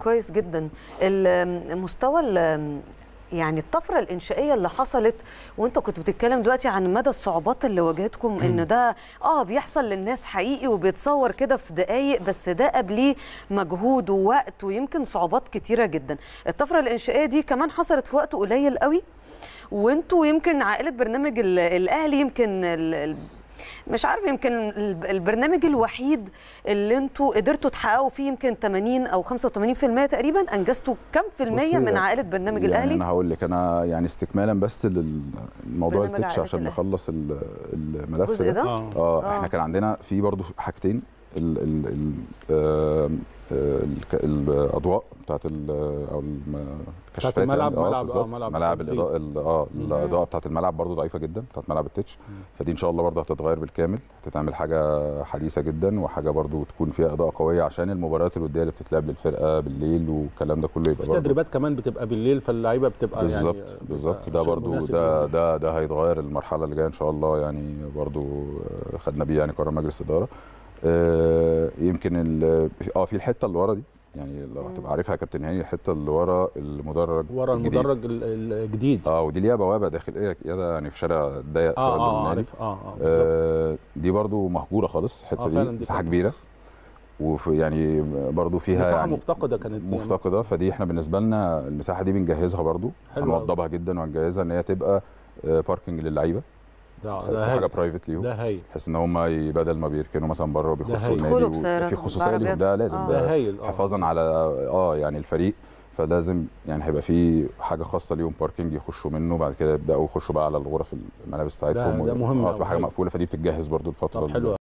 كويس جدا المستوى ال- يعني الطفره الانشائيه اللي حصلت وانت كنت بتتكلم دلوقتي عن مدى الصعوبات اللي واجهتكم ان ده اه بيحصل للناس حقيقي وبيتصور كده في دقائق بس ده قبليه مجهود ووقت ويمكن صعوبات كتيره جدا الطفره الانشائيه دي كمان حصلت في وقت قليل قوي وانتوا يمكن عائله برنامج ال- الاهلي يمكن ال- ال- مش عارف يمكن ال- البرنامج الوحيد اللي انتوا قدرتوا تحققوا فيه يمكن 80 او 85% تقريبا انجزتوا كم في المية بصي، من عائله برنامج يعني الاهلي انا هقول لك انا يعني استكمالا بس للموضوع برنامج التتش عائلة عشان الأهلي. نخلص ال- الملف الجزء ده اه اه آه. احنا كان عندنا في برضو حاجتين ال ال ال آه، آه، الك- الاضواء بتاعت ال- او الم- الكشافات الملعب، يعني. ملعب- آه، بالظبط. ملعب ملاعب التنطيط. الاضاءه ال- اه الاضاءه بتاعت الملعب برضو ضعيفه جدا بتاعت ملعب التتش فدي ان شاء الله برضو هتتغير بالكامل هتتعمل حاجه حديثه جدا وحاجه برضو تكون فيها اضاءه قويه عشان المباريات الوديه اللي بتتلعب للفرقه بالليل والكلام ده كله يبقى في برضو تدريبات كمان بتبقى بالليل فاللعيبه بتبقى بالظبط يعني بالظبط بتبقى ده شيء برضو مناسب ده ليهم. ده ده هيتغير المرحله اللي جايه ان شاء الله يعني برضو آه، خدنا بيه يعني قرار مجلس اداره آه، يمكن ال- اه في الحته اللي ورا دي يعني لو هتبقى عارفها يا كابتن هاني الحته اللي ورا المدرج ورا الجديد. المدرج ال- الجديد اه ودي ليها بوابه داخليه كده يعني في شارع ضيق اه شويه اه بالنادي. عارف اه اه بالظبط. آه دي برضو مهجوره خالص الحته آه، دي فعلاً دي مساحه كانت- كبيره وفي يعني برضو فيها مساحه يعني مفتقده كانت يعني مفتقده فدي احنا بالنسبه لنا المساحه دي بنجهزها برضو حلو أوي. هنوضبها جدا وهنجهزها ان هي تبقى آه، باركنج للعيبه ده تبقى ده حاجه هايل برايفت ليهم ده هايل بحيث ان هم ي- بدل ما بيركنوا مثلا بره وبيخشوا هايل. النادي يدخلوا و- بسيارات في خصوصيه ليهم بعربيات. ده لازم آه. ده ده هايل آه. حفاظا على اه يعني الفريق فلازم يعني هيبقى في حاجه خاصه ليهم باركنج يخشوا منه بعد كده يبداوا يخشوا بقى على الغرف الملابس بتاعتهم ده و- مهم اه أوي. تبقى حاجه مقفوله فدي بتتجهز برضو الفتره طب اللي- حلو